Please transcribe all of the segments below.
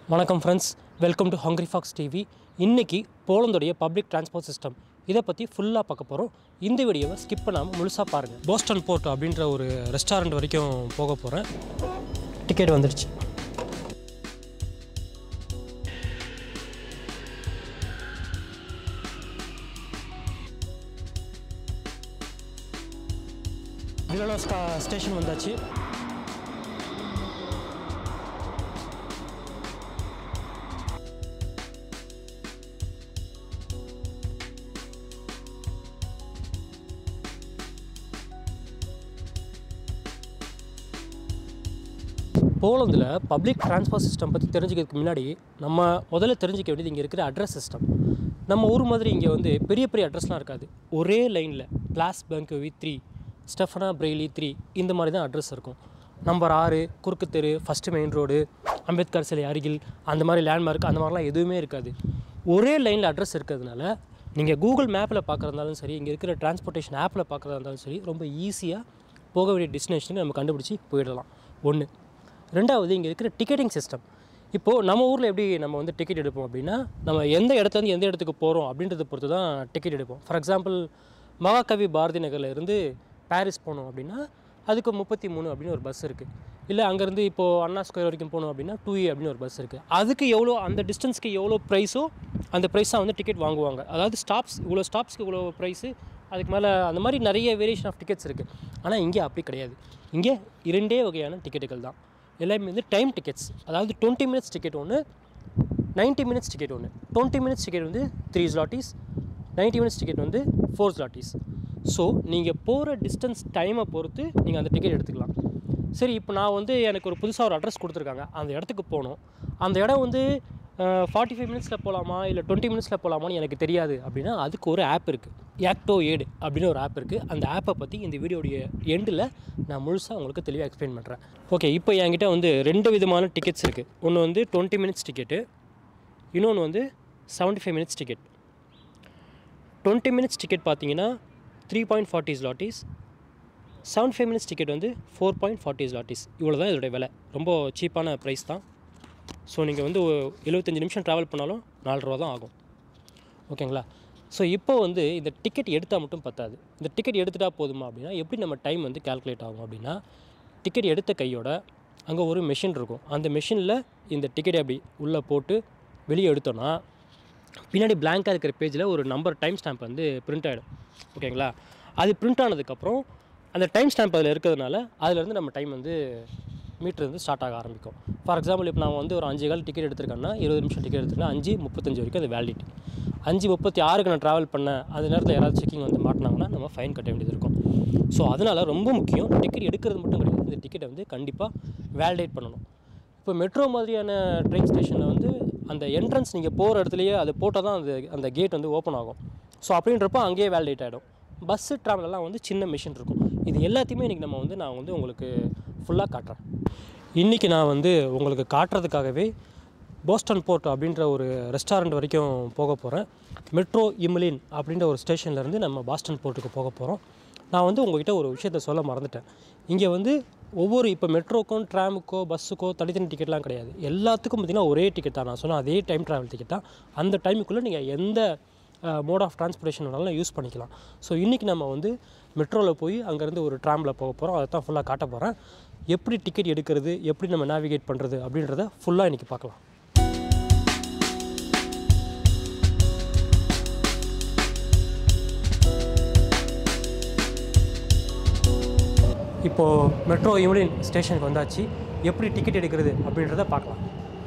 வணக்கம் friends welcome to Hungary Fox TV இன்றைக்கி போலந்தோடைய பப்ளிக் டிரான்ஸ்போர்ட் சிஸ்டம் இதை பற்றி ஃபுல்லாக பார்க்க போகிறோம் இந்த வீடியோவை ஸ்கிப் பண்ணாமல் முழுசாக பாருங்கள் போஸ்டன் போர்ட் அப்படின்ற ஒரு ரெஸ்டாரண்ட் வரைக்கும் போக போகிறேன் டிக்கெட் வந்துடுச்சு விலோலோ ஸ்டா ஸ்டேஷன் வந்தாச்சு போலந்தில் பப்ளிக் டிரான்ஸ்போர்ட் சிஸ்டம் பற்றி தெரிஞ்சுக்கிறதுக்கு முன்னாடி நம்ம முதல்ல தெரிஞ்சிக்க வேண்டியது இங்கே இருக்கிற அட்ரஸ் சிஸ்டம் நம்ம ஊர் மாதிரி இங்கே வந்து பெரிய பெரிய அட்ரஸ்லாம் இருக்காது ஒரே லைனில் பிளாஸ் பேங்க் வி த்ரீ ஸ்டெஃபனா பிரெய்லி த்ரீ இந்த மாதிரி தான் அட்ரஸ் இருக்கும் நம்பர் ஆறு குறுக்கு தெரு ஃபஸ்ட்டு மெயின் ரோடு அம்பேத்கர் சிலை அருகில் அந்த மாதிரி லேண்ட்மார்க் அந்த மாதிரிலாம் எதுவுமே இருக்காது ஒரே லைனில் அட்ரஸ் இருக்கிறதுனால நீங்கள் கூகுள் மேப்பில் பார்க்குறதாலும் சரி இங்கே இருக்கிற டிரான்ஸ்போர்ட்டேஷன் ஆப்பில் பார்க்குறதா இருந்தாலும் சரி ரொம்ப ஈஸியாக போக வேண்டிய டெஸ்டினேஷனை நம்ம கண்டுபிடிச்சி போயிடலாம் ஒன்று ரெண்டாவது இங்கே இருக்கிற டிக்கெட்டிங் சிஸ்டம் இப்போது நம்ம ஊரில் எப்படி நம்ம வந்து டிக்கெட் எடுப்போம் அப்படின்னா நம்ம எந்த இடத்துலேருந்து எந்த இடத்துக்கு போகிறோம் அப்படின்றத பொறுத்து தான் டிக்கெட் எடுப்போம் ஃபார் எக்ஸாம்பிள் மகாகவி பாரதி நகரில் இருந்து பாரிஸ் போகணும் அப்படின்னா அதுக்கு முப்பத்தி மூணு அப்படின்னு ஒரு பஸ் இருக்குது இல்லை அங்கேருந்து இப்போது அண்ணா ஸ்கொயர் வரைக்கும் போகணும் அப்படின்னா டூ ஏ அப்படின்னு ஒரு பஸ் இருக்குது அதுக்கு எவ்வளோ அந்த டிஸ்டன்ஸ்க்கு எவ்வளோ ப்ரைஸோ அந்த ப்ரைஸாக வந்து டிக்கெட் வாங்குவாங்க அதாவது ஸ்டாப்ஸ் இவ்வளோ ஸ்டாப்ஸ்க்கு இவ்வளோ ப்ரைஸு அதுக்கு மேலே அந்த மாதிரி நிறைய வேரியேஷன் ஆஃப் டிக்கெட்ஸ் இருக்குது ஆனால் இங்கே அப்படி கிடையாது இங்கே இரண்டே வகையான டிக்கெட்டுகள் தான் எல்லாமே வந்து டைம் டிக்கெட்ஸ் அதாவது டுவெண்ட்டி மினிட்ஸ் டிக்கெட் ஒன்று நைன்ட்டி மினிட்ஸ் டிக்கெட் ஒன்று டுவெண்ட்டி மினிட்ஸ் டிக்கெட் வந்து three zlotys ninety minutes ticket வந்து ஃபோர் ஸ்லாட்டிஸ் ஸோ நீங்கள் போகிற டிஸ்டன்ஸ் டைமை பொறுத்து நீங்கள் அந்த டிக்கெட் எடுத்துக்கலாம் சரி இப்போ நான் வந்து எனக்கு ஒரு புதுசாக ஒரு அட்ரஸ் கொடுத்துருக்காங்க அந்த இடத்துக்கு போகணும் அந்த இடம் வந்து ஃபார்ட்டி ஃபைவ் மினிட்ஸில் போகலாமா இல்லை டுவெண்ட்டி மினிட்ஸில் போகலாமான்னு எனக்கு தெரியாது அப்படின்னா அதுக்கு ஒரு ஆப் இருக்குது ஆக்டோ ஏடு அப்படின்னு ஒரு ஆப் இருக்குது அந்த ஆப்பை பற்றி இந்த வீடியோடைய எண்டில் நான் முழுசாக உங்களுக்கு தெளிவாக எக்ஸ்பிளைன் பண்ணுறேன் ஓகே இப்போ என்கிட்ட வந்து ரெண்டு விதமான டிக்கெட்ஸ் இருக்குது ஒன்று வந்து டுவெண்ட்டி மினிட்ஸ் டிக்கெட்டு இன்னொன்று வந்து seventy five minutes ticket twenty minutes ticket பார்த்தீங்கன்னா three point forty zlotys seven five minutes ticket வந்து ஃபோர் பாயிண்ட் ஃபார்ட்டி ஸ்லாட்டிஸ் இவ்வளோ தான் இதோடைய விலை ரொம்ப சீப்பான ப்ரைஸ் தான் ஸோ நீங்கள் வந்து எழுபத்தஞ்சி நிமிஷம் ட்ராவல் பண்ணாலும் நாலு ரூபா தான் ஆகும் ஓகேங்களா ஸோ இப்போ வந்து இந்த டிக்கெட் எடுத்தால் மட்டும் பத்தாது இந்த டிக்கெட் எடுத்துட்டா போதுமா அப்படின்னா எப்படி நம்ம டைம் வந்து கால்குலேட் ஆகும் அப்படின்னா டிக்கெட் எடுத்த கையோட அங்கே ஒரு மெஷின் இருக்கும் அந்த மெஷினில் இந்த டிக்கெட்டை அப்படி உள்ளே போட்டு வெளியே எடுத்தோன்னா பின்னாடி பிளாங்காக இருக்கிற பேஜில் ஒரு நம்பர் டைம் ஸ்டாம்ப் வந்து பிரிண்ட் ஆகிடும் ஓகேங்களா அது பிரிண்ட் ஆனதுக்கப்புறம் அந்த டைம் ஸ்டாம்ப் அதில் இருக்கிறதுனால அதுலேருந்து நம்ம டைம் வந்து மீட்ரு வந்து ஸ்டார்ட் ஆக ஆரம்பிக்கும் ஃபார் எக்ஸாம்பிள் இப்போ நான் வந்து ஒரு அஞ்சு கால் டிக்கெட் எடுத்திருக்கேன்னா இருபது நிமிஷம் டிக்கெட் எடுத்திருக்கேன்னா அஞ்சு முப்பத்தஞ்சு வரைக்கும் அது வேலிடிட்டி அஞ்சு முப்பத்தி ஆறுக்கு நான் ட்ராவல் பண்ணேன் அந்த நேரத்தில் யாராவது செக்கிங் வந்து மாட்டினாங்கன்னா நம்ம ஃபைன் கட்ட வேண்டியது இருக்கும் ஸோ அதனால் ரொம்ப முக்கியம் டிக்கெட் எடுக்கிறது மட்டும் கிடையாது இந்த டிக்கெட்டை வந்து கண்டிப்பாக வேலிடேட் பண்ணணும் இப்போ மெட்ரோ மாதிரியான ட்ரெயின் ஸ்டேஷனில் வந்து அந்த என்ட்ரன்ஸ் நீங்கள் போகிற இடத்துலையே அது போட்டால் தான் அந்த அந்த கேட் வந்து ஓப்பன் ஆகும் ஸோ அப்படின்றப்போ அங்கேயே வேலிடேட் ஆகிடும் பஸ்ஸு ட்ராவலெல்லாம் வந்து சின்ன மிஷின் இருக்கும் இது எல்லாத்தையுமே இன்றைக்கி நம்ம வந்து நான் வந்து உங்களுக்கு ஃபுல்லாக காட்டுறேன் இன்றைக்கி நான் வந்து உங்களுக்கு காட்டுறதுக்காகவே போஸ்டன் போர்ட் அப்படின்ற ஒரு ரெஸ்டாரண்ட் வரைக்கும் போக போகிறேன் மெட்ரோ இம்லின் அப்படின்ற ஒரு ஸ்டேஷன்லேருந்து நம்ம பாஸ்டன் போர்ட்டுக்கு போக போகிறோம் நான் வந்து உங்ககிட்ட ஒரு விஷயத்த சொல்ல மறந்துட்டேன் இங்கே வந்து ஒவ்வொரு இப்போ மெட்ரோக்கும் ட்ராமுக்கோ பஸ்ஸுக்கோ தனித்தனி டிக்கெட்லாம் கிடையாது எல்லாத்துக்கும் பார்த்திங்கன்னா ஒரே டிக்கெட் தான் நான் சொன்னேன் அதே டைம் ட்ராவல் டிக்கெட் தான் அந்த டைமுக்குள்ளே நீங்கள் எந்த மோட் ஆஃப் டிரான்ஸ்போர்ட்டேஷன் வேணாலும் யூஸ் பண்ணிக்கலாம் ஸோ இன்றைக்கி நம்ம வந்து மெட்ரோவில் போய் அங்கேருந்து ஒரு ட்ராமில் போக போகிறோம் அதை தான் ஃபுல்லாக காட்ட போகிறேன் எப்படி டிக்கெட் எடுக்கிறது எப்படி நம்ம நேவிகேட் பண்ணுறது அப்படின்றத ஃபுல்லாக இன்றைக்கி பார்க்கலாம் இப்போது மெட்ரோ யூனியன் ஸ்டேஷனுக்கு வந்தாச்சு எப்படி டிக்கெட் எடுக்கிறது அப்படின்றத பார்க்கலாம்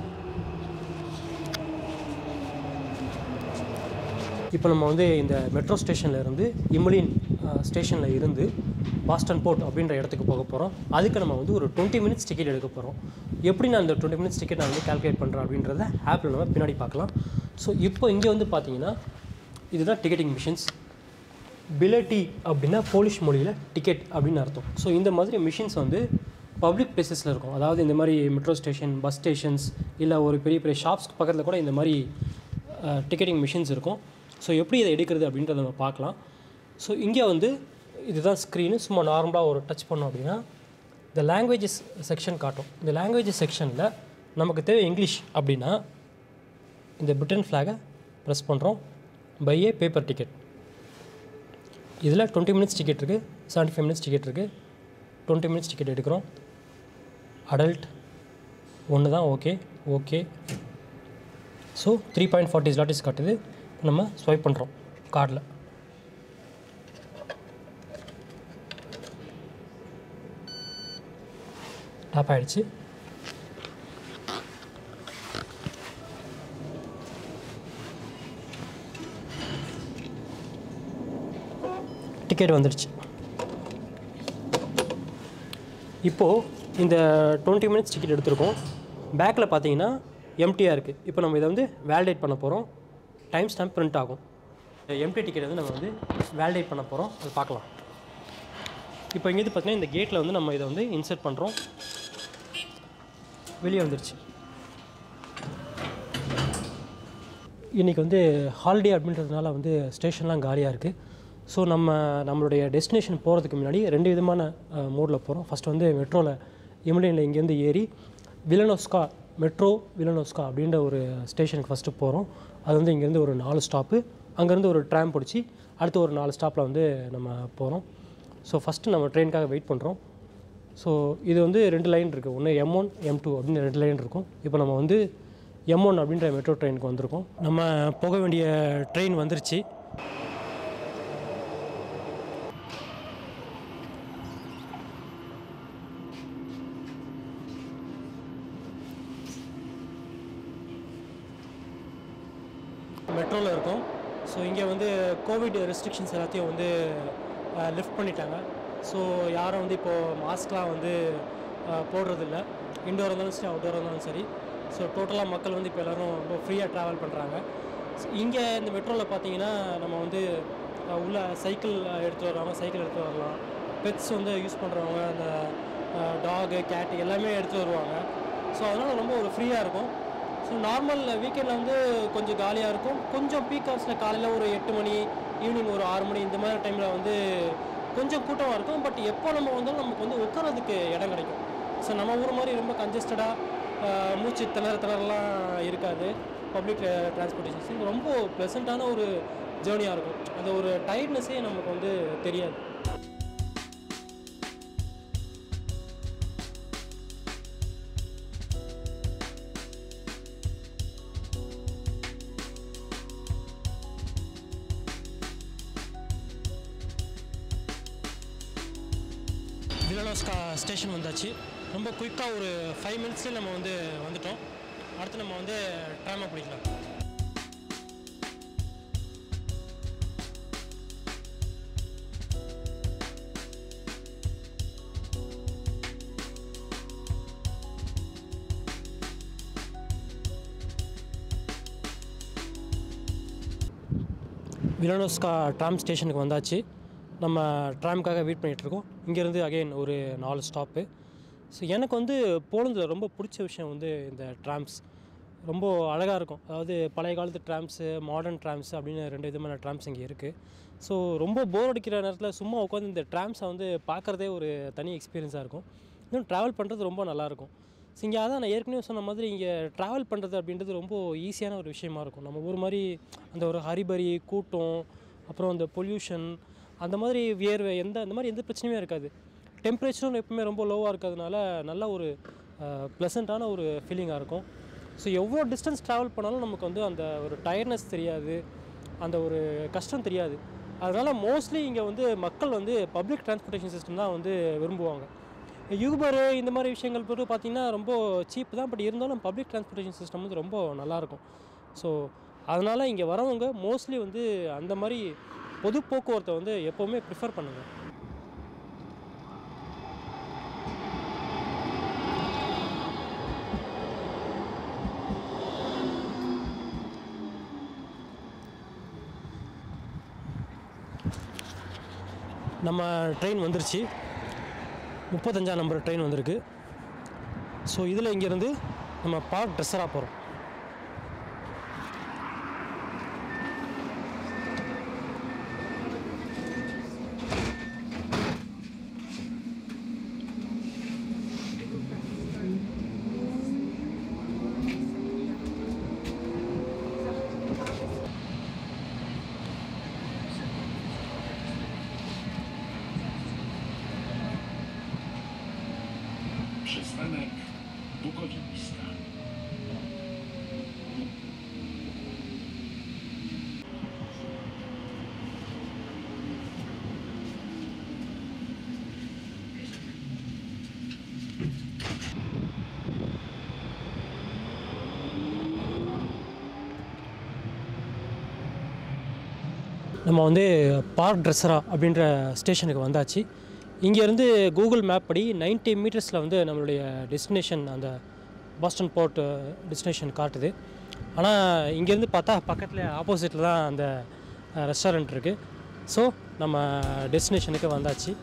இப்போ நம்ம வந்து இந்த மெட்ரோ ஸ்டேஷனில் இருந்து இம்லின் ஸ்டேஷனில் இருந்து பாஸ்டன் போர்ட் அப்படின்ற இடத்துக்கு போக போகிறோம் அதுக்கு நம்ம வந்து ஒரு டுவெண்ட்டி மினிட்ஸ் டிக்கெட் எடுக்க போகிறோம் எப்படி நான் இந்த டுவெண்ட்டி மினிட்ஸ் டிக்கெட் நான் வந்து கால்குலேட் பண்ணுறேன் அப்படின்றத ஆப்பில் நம்ம பின்னாடி பார்க்கலாம் ஸோ இப்போ இங்கே வந்து பார்த்தீங்கன்னா இதுதான் டிக்கெட்டிங் மிஷின்ஸ் பிலட்டி அப்படின்னா போலிஷ் மொழியில் டிக்கெட் அப்படின்னு அர்த்தம் ஸோ இந்த மாதிரி மிஷின்ஸ் வந்து பப்ளிக் பிளேசஸில் இருக்கும் அதாவது இந்த மாதிரி மெட்ரோ ஸ்டேஷன் பஸ் ஸ்டேஷன்ஸ் இல்லை ஒரு பெரிய பெரிய ஷாப்ஸ்க்கு பக்கத்தில் கூட இந்த மாதிரி டிக்கெட்டிங் மிஷின்ஸ் இருக்கும் ஸோ எப்படி இதை எடுக்கிறது அப்படின்றத நம்ம பார்க்கலாம் ஸோ இங்கே வந்து இதுதான் ஸ்க்ரீனு சும்மா நார்மலாக ஒரு டச் பண்ணோம் அப்படின்னா இந்த லாங்குவேஜஸ் செக்ஷன் காட்டும் இந்த லாங்குவேஜஸ் செக்ஷனில் நமக்கு தேவை இங்கிலீஷ் அப்படின்னா இந்த பிரிட்டன் ஃப்ளாகை ப்ரெஸ் பண்ணுறோம் பை ஏ பேப்பர் டிக்கெட் இதில் டுவெண்ட்டி மினிட்ஸ் டிக்கெட் இருக்குது செவன்ட்டி ஃபைவ் மினிட்ஸ் டிக்கெட் இருக்குது டுவெண்ட்டி மினிட்ஸ் டிக்கெட் எடுக்கிறோம் அடல்ட் ஒன்று தான் okay okay so three point forty zlotys காட்டுது நம்ம ஸ்வைப் பண்ணுறோம் கார்டில் டாப் ஆகிடுச்சு டிக்கெட் வந்துடுச்சு இப்போது இந்த டுவெண்ட்டி மினிட்ஸ் டிக்கெட் எடுத்திருக்கோம் பேக்கில் பார்த்தீங்கன்னா எம்டியாக இருக்குது இப்போ நம்ம இதை வந்து வேலிடேட் பண்ண போகிறோம் டைம் ஸ்டாம்ப் பிரிண்ட் ஆகும் எம்டி டிக்கெட் வந்து நம்ம வந்து வேலிடேட் பண்ண போகிறோம் அது பார்க்கலாம் இப்போ இங்கேருந்து பார்த்தீங்கன்னா இந்த கேட்டில் வந்து நம்ம இதை வந்து இன்சர்ட் பண்ணுறோம் வெளியே வந்துருச்சு இன்றைக்கி வந்து ஹாலிடே அப்படின்றதுனால வந்து ஸ்டேஷன்லாம் காலியாக இருக்குது ஸோ நம்ம நம்மளுடைய டெஸ்டினேஷன் போகிறதுக்கு முன்னாடி ரெண்டு விதமான மோடில் போகிறோம் ஃபஸ்ட் வந்து மெட்ரோவில் எமிலியனில் இங்கேருந்து ஏறி விலனோஸ்கா மெட்ரோ விலனோஸ்கா அப்படின்ற ஒரு ஸ்டேஷனுக்கு ஃபஸ்ட்டு போகிறோம் அது வந்து இங்கேருந்து ஒரு நாலு ஸ்டாப்பு அங்கேருந்து ஒரு ட்ராம் பிடிச்சி அடுத்து ஒரு நாலு ஸ்டாப்பில் வந்து நம்ம போகிறோம் ஸோ ஃபஸ்ட்டு நம்ம ட்ரெயினுக்காக வெயிட் பண்ணுறோம் ஸோ இது வந்து ரெண்டு லைன் இருக்குது ஒன்று எம் ஒன் எம் டூ அப்படின்னு ரெண்டு லைன் இருக்கும் இப்போ நம்ம வந்து எம் ஒன் அப்படின்ற மெட்ரோ ட்ரெயினுக்கு வந்திருக்கோம் நம்ம போக வேண்டிய ட்ரெயின் வந்துருச்சு மெட்ரோவில் இருக்கோம் ஸோ இங்கே வந்து கோவிட் ரெஸ்ட்ரிக்ஷன்ஸ் எல்லாத்தையும் வந்து லிஃப்ட் பண்ணிட்டாங்க ஸோ யாரும் வந்து இப்போது மாஸ்க்லாம் வந்து போடுறதில்ல இன்டோர் இருந்தாலும் சரி அவுட்டோர் இருந்தாலும் சரி ஸோ டோட்டலாக மக்கள் வந்து இப்போ எல்லோரும் ரொம்ப ஃப்ரீயாக ட்ராவல் பண்ணுறாங்க இங்கே இந்த மெட்ரோவில் பார்த்தீங்கன்னா நம்ம வந்து அஹ், உள்ள சைக்கிள் எடுத்து வருவாங்க சைக்கிள் எடுத்து வரலாம் பெட்ஸ் வந்து யூஸ் பண்ணுறவங்க அந்த டாகு கேட்டு எல்லாமே எடுத்து வருவாங்க ஸோ அதனால் ரொம்ப ஒரு ஃப்ரீயாக இருக்கும் ஸோ நார்மல் வீக்கெண்டில் வந்து கொஞ்சம் காலியாக இருக்கும் கொஞ்சம் பீக் ஹவர்ஸில் காலையில் ஒரு எட்டு மணி ஈவினிங் ஒரு ஆறு மணி இந்த மாதிரி டைமில் வந்து கொஞ்சம் கூட்டமாக இருக்கும் பட் எப்போ நம்ம வந்தாலும் நமக்கு வந்து உட்காரதுக்கு இடம் கிடைக்கும் ஸோ நம்ம ஊர் மாதிரி ரொம்ப கன்ஜஸ்டடாக மூச்சு திணற திணறலாம் இருக்காது பப்ளிக் டிரான்ஸ்போர்ட்டேஷன்ஸ் ரொம்ப ப்ளசண்ட்டான ஒரு ஜேர்னியாக இருக்கும் அந்த ஒரு டயர்ட்னஸே நமக்கு வந்து தெரியாது விலனோஸ்கா ஸ்டேஷன் வந்தாச்சு ரொம்ப குயிக்காக ஒரு ஃபைவ் மினிட்ஸ்லேயே நம்ம வந்து வந்துட்டோம் அடுத்து நம்ம வந்து ட்ராமை பிடிக்கலாம் விலனோஸ்கா ட்ராம் ஸ்டேஷனுக்கு வந்தாச்சு நம்ம ட்ராம்க்காக வெயிட் பண்ணிகிட்ருக்கோம் இங்கேருந்து அகைன் ஒரு நாலு ஸ்டாப்பு ஸோ எனக்கு வந்து போலந்தில் ரொம்ப பிடிச்ச விஷயம் வந்து இந்த ட்ராம்ஸ் ரொம்ப அழகாக இருக்கும் அதாவது பழைய காலத்து ட்ராம்ஸு மாடர்ன் ட்ராம்ஸ் அப்படின்னு ரெண்டு விதமான ட்ராம்ஸ் இங்கே இருக்குது ஸோ ரொம்ப போர் அடிக்கிற நேரத்தில் சும்மா உட்காந்து இந்த ட்ராம்ஸை வந்து பார்க்குறதே ஒரு தனி எக்ஸ்பீரியன்ஸாக இருக்கும் இன்னும் ட்ராவல் பண்ணுறது ரொம்ப நல்லாயிருக்கும் ஸோ இங்கே அதான் நான் ஏற்கனவே சொன்ன மாதிரி இங்கே ட்ராவல் பண்ணுறது அப்படின்றது ரொம்ப ஈஸியான ஒரு விஷயமா இருக்கும் நம்ம ஊர் மாதிரி அந்த ஒரு ஹரிபரி கூட்டம் அப்புறம் அந்த பொல்யூஷன் அந்த மாதிரி வியர்வை எந்த அந்த மாதிரி எந்த பிரச்சனையுமே இருக்காது டெம்பரேச்சரும் எப்பவுமே ரொம்ப லோவாக இருக்கிறதுனால நல்ல ஒரு ப்ளசண்ட்டான ஒரு ஃபீலிங்காக இருக்கும் ஸோ எவ்வளோ டிஸ்டன்ஸ் ட்ராவல் பண்ணாலும் நமக்கு வந்து அந்த ஒரு டயர்னஸ் தெரியாது அந்த ஒரு கஷ்டம் தெரியாது அதனால் மோஸ்ட்லி இங்கே வந்து மக்கள் வந்து பப்ளிக் டிரான்ஸ்போர்ட்டேஷன் சிஸ்டம் தான் வந்து விரும்புவாங்க யூபரு இந்த மாதிரி விஷயங்கள் போட்டு பார்த்தீங்கன்னா ரொம்ப சீப் தான் பட் இருந்தாலும் பப்ளிக் டிரான்ஸ்போர்ட்டேஷன் சிஸ்டம் வந்து ரொம்ப நல்லாயிருக்கும் ஸோ அதனால் இங்கே வரவங்க மோஸ்ட்லி வந்து அந்த மாதிரி பொது போக்குவரத்தை வந்து எப்போவுமே ப்ரிஃபர் பண்ணுங்கள் நம்ம ட்ரெயின் வந்துருச்சு முப்பத்தஞ்சாம் நம்பர் ட்ரெயின் வந்திருக்கு ஸோ இதில் இங்கேருந்து நம்ம பார்க் ட்ரெஸ்ஸராக போகிறோம் நம்ம வந்து பார்க் ட்ரெஸ்ஸரா அப்படின்ற ஸ்டேஷனுக்கு வந்தாச்சு இங்கேருந்து கூகுள் மேப் படி 90 மீட்டர்ஸில் வந்து நம்மளுடைய டெஸ்டினேஷன் அந்த பாஸ்டன் போர்ட் டெஸ்டினேஷன் காட்டுது ஆனால் இங்கேருந்து பார்த்தா பக்கத்தில் ஆப்போசிட்டில் தான் அந்த ரெஸ்டாரண்ட் இருக்குது ஸோ நம்ம டெஸ்டினேஷனுக்கு வந்தாச்சு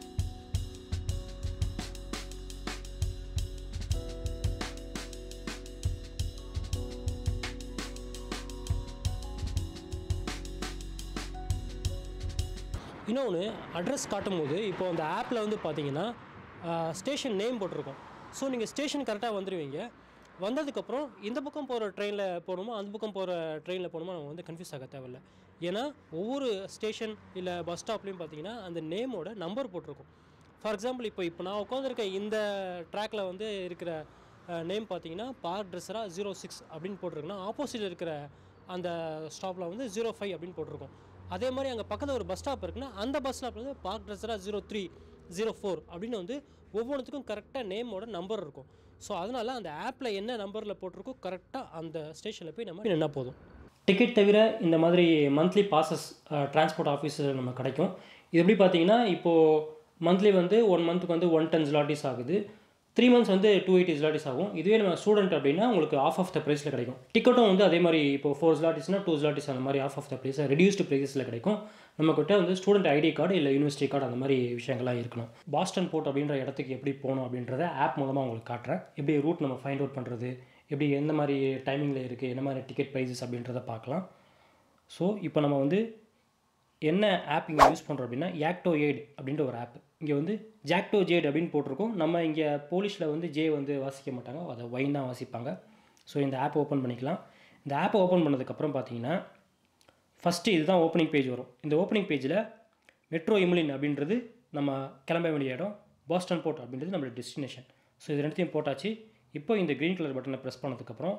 இன்னொன்று அட்ரஸ் காட்டும்போது இப்போ அந்த ஆப்பில் வந்து பார்த்தீங்கன்னா ஸ்டேஷன் நேம் போட்டிருக்கோம் ஸோ நீங்கள் ஸ்டேஷன் கரெக்டாக வந்துடுவீங்க வந்ததுக்கப்புறம் இந்த பக்கம் போகிற ட்ரெயினில் போகணுமோ அந்த பக்கம் போகிற ட்ரெயினில் போகணுமோ நம்ம வந்து கன்ஃபியூஸ் ஆக தேவையில்ல ஏன்னா ஒவ்வொரு ஸ்டேஷன் இல்லை பஸ் ஸ்டாப்லேயும் பார்த்தீங்கன்னா அந்த நேமோட நம்பர் போட்டிருக்கும் ஃபார் எக்ஸாம்பிள் இப்போ இப்போ நான் உட்காந்துருக்க இந்த ட்ராக்கில் வந்து இருக்கிற நேம் பார்த்தீங்கன்னா பார்க் ட்ரெஸ்ஸரா ஜீரோ சிக்ஸ் அப்படின்னு போட்டிருக்குன்னா ஆப்போசிட்டில் இருக்கிற அந்த ஸ்டாப்பில் வந்து ஜீரோ ஃபைவ் அப்படின்னு போட்டிருக்கோம் அதே மாதிரி அங்கே பக்கத்தில் ஒரு பஸ் ஸ்டாப் இருக்குன்னா அந்த பஸ் ஸ்டாப்பில் வந்து பார்க் ட்ரெஸ்ஸரா ஜீரோ த்ரீ ஜீரோ ஃபோர் அப்படின்னு வந்து ஒவ்வொன்றுத்துக்கும் கரெக்டாக நேமோட நம்பர் இருக்கும் ஸோ அதனால் அந்த ஆப்பில் என்ன நம்பரில் போட்டிருக்கோ கரெக்டாக அந்த ஸ்டேஷனில் போய் நம்ம நின்னா போதும் டிக்கெட் தவிர இந்த மாதிரி மந்த்லி பாசஸ் டிரான்ஸ்போர்ட் ஆஃபீஸில் நம்ம கிடைக்கும் இது எப்படி பார்த்தீங்கன்னா இப்போது மந்த்லி வந்து ஒன் மந்த்துக்கு வந்து ஒன் டென் ஜிலாட்டிஸ் ஆகுது த்ரீ மந்த்ஸ் வந்து டூ எயிட்டி ஜிலாட்டிஸ் ஆகும் இதுவே நம்ம ஸ்டூடெண்ட் அப்படின்னா உங்களுக்கு ஆஃப் ஆஃப் த ப்ரைஸில் கிடைக்கும் டிக்கெட்டும் வந்து அதே மாதிரி இப்போ ஃபோர் ஜிலாட்டிஸ்னா டூ ஜிலாட்டிஸ் அந்த மாதிரி half of the price reduced ப்ரைஸில் கிடைக்கும் நம்மக்கிட்ட வந்து ஸ்டூடெண்ட் ஐடி கார்டு இல்லை யூனிவர்சிட்டி கார்டு அந்த மாதிரி விஷயங்கள்லாம் இருக்கணும் பாஸ்டன் போர்ட் அப்படின்ற இடத்துக்கு எப்படி போகணும் அப்படின்றத ஆப் மூலமாக உங்களுக்கு காட்டுறேன் எப்படி ரூட் நம்ம ஃபைண்ட் அவுட் பண்ணுறது எப்படி எந்த மாதிரி டைமிங்கில் இருக்குது என்ன மாதிரி டிக்கெட் ப்ரைஸஸ் அப்படின்றத பார்க்கலாம் ஸோ இப்போ நம்ம வந்து என்ன ஆப் இங்கே யூஸ் பண்ணுறோம் அப்படின்னா யாக்டோ எய்ட் அப்படின்ற ஒரு ஆப் இங்கே வந்து ஜாக்டோ ஜேட் அப்படின்னு போட்டிருக்கோம் நம்ம இங்கே போலீஷில் வந்து ஜே வந்து வாசிக்க மாட்டாங்க அதை ஒயின் தான் வாசிப்பாங்க ஸோ இந்த ஆப் ஓப்பன் பண்ணிக்கலாம் இந்த ஆப்பை ஓப்பன் பண்ணதுக்கப்புறம் பார்த்தீங்கன்னா ஃபஸ்ட்டு இதுதான் ஓப்பனிங் பேஜ் வரும் இந்த ஓப்பனிங் பேஜில் மெட்ரோ இம்லின் அப்படின்றது நம்ம கிளம்ப வேண்டிய இடம் பாஸ்டன் போர்ட் அப்படின்றது நம்மளோட டெஸ்டினேஷன் ஸோ இது ரெண்டுத்தையும் போட்டாச்சு இப்போ இந்த க்ரீன் கலர் பட்டனை ப்ரெஸ் பண்ணதுக்கப்புறம்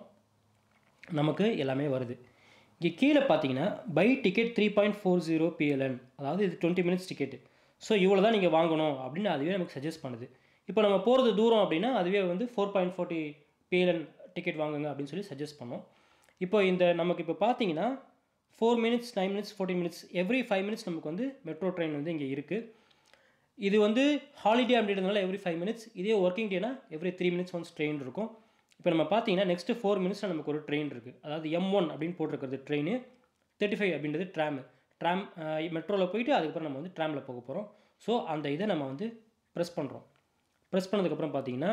நமக்கு எல்லாமே வருது இங்கே கீழே பார்த்தீங்கன்னா buy ticket three point four zero PLN அதாவது இது டுவெண்ட்டி மினிட்ஸ் டிக்கெட்டு ஸோ இவ்வளோ தான் நீங்கள் வாங்கணும் அப்படின்னு அதுவே நமக்கு சஜஸ்ட் பண்ணுது இப்போ நம்ம போகிறது தூரம் அப்படின்னா அதுவே வந்து four point forty PLN ticket வாங்குங்க அப்படின்னு சொல்லி சஜஸ்ட் பண்ணோம் இப்போ இந்த நமக்கு இப்போ பார்த்தீங்கன்னா four minutes nine minutes forty minutes every five minutes நமக்கு வந்து மெட்ரோ ட்ரெயின் வந்து இங்கே இருக்குது இது வந்து ஹாலிடே அப்படின்றதுனால எவ்ரி ஃபைவ் மினிட்ஸ் இதே ஒர்க்கிங் டேனா every three minutes once train இருக்கும் இப்போ நம்ம பார்த்தீங்கன்னா நெக்ஸ்ட்டு ஃபோர் மினிட்ஸில் நமக்கு ஒரு ட்ரெயின் இருக்குது அதாவது எம் ஒன் அப்படின்னு போட்டிருக்கிறது ட்ரெயின் தேர்ட்டி ஃபைவ் அப்படின்றது ட்ராம் ட்ராம் மெட்ரோவில் போயிட்டு அதுக்கப்புறம் நம்ம வந்து ட்ராமில் போக போகிறோம் ஸோ அந்த இதை நம்ம வந்து ப்ரெஸ் பண்ணுறோம் ப்ரெஸ் பண்ணதுக்கப்புறம் பார்த்தீங்கன்னா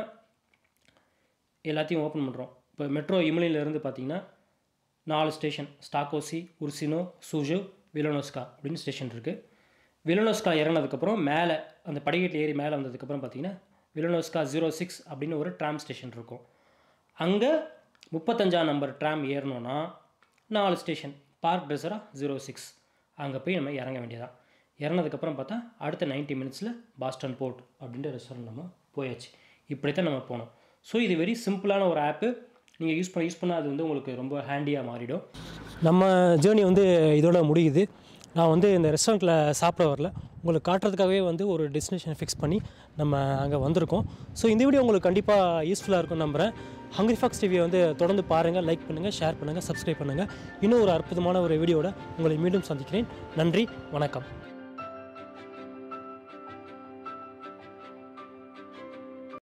எல்லாத்தையும் ஓப்பன் பண்ணுறோம் இப்போ மெட்ரோ இருந்து பார்த்தீங்கன்னா நாலு ஸ்டேஷன் ஸ்டாக்கோசி உர்சினோ சூஜோ விலனோஸ்கா அப்படின்னு ஸ்டேஷன் இருக்குது விலனோஸ்கா இறங்கினதுக்கப்புறம் மேலே அந்த படிக்கட்டு ஏறி மேலே வந்ததுக்கப்புறம் பார்த்தீங்கன்னா விலனோஸ்கா ஜீரோ சிக்ஸ் அப்படின்னு ஒரு ட்ராம் ஸ்டேஷன் இருக்கும் அங்கே முப்பத்தஞ்சாம் நம்பர் ட்ராம் ஏறணுன்னா நாலு ஸ்டேஷன் பார்க் ட்ரெஸரா ஜீரோ சிக்ஸ் அங்கே போய் நம்ம இறங்க வேண்டியதான் இறங்கினதுக்கப்புறம் பார்த்தா அடுத்த 90 மினிட்ஸில் பாஸ்டன் போர்ட் அப்படின்ற ரெஸ்டாரண்ட் நம்ம போயாச்சு இப்படி தான் நம்ம போனோம் ஸோ இது வெரி சிம்பிளான ஒரு ஆப்பு நீங்கள் யூஸ் பண்ண யூஸ் பண்ணால் அது வந்து உங்களுக்கு ரொம்ப ஹேண்டியாக மாறிடும் நம்ம ஜேர்னி வந்து இதோட முடியுது நான் வந்து இந்த ரெஸ்டாரண்ட்டில் சாப்பிட வரல உங்களுக்கு காட்டுறதுக்காகவே வந்து ஒரு டெஸ்டினேஷன் ஃபிக்ஸ் பண்ணி நம்ம அங்கே வந்திருக்கோம் ஸோ இந்த வீடியோ உங்களுக்கு கண்டிப்பாக யூஸ்ஃபுல்லாக இருக்கும் நம்புகிறேன் ஹங்கரி ஃபாக்ஸ் டிவியை வந்து தொடர்ந்து பாருங்கள் லைக் பண்ணுங்கள் ஷேர் பண்ணுங்கள் சப்ஸ்கிரைப் பண்ணுங்கள் இன்னும் ஒரு அற்புதமான ஒரு வீடியோட உங்களை மீண்டும் சந்திக்கிறேன் நன்றி வணக்கம்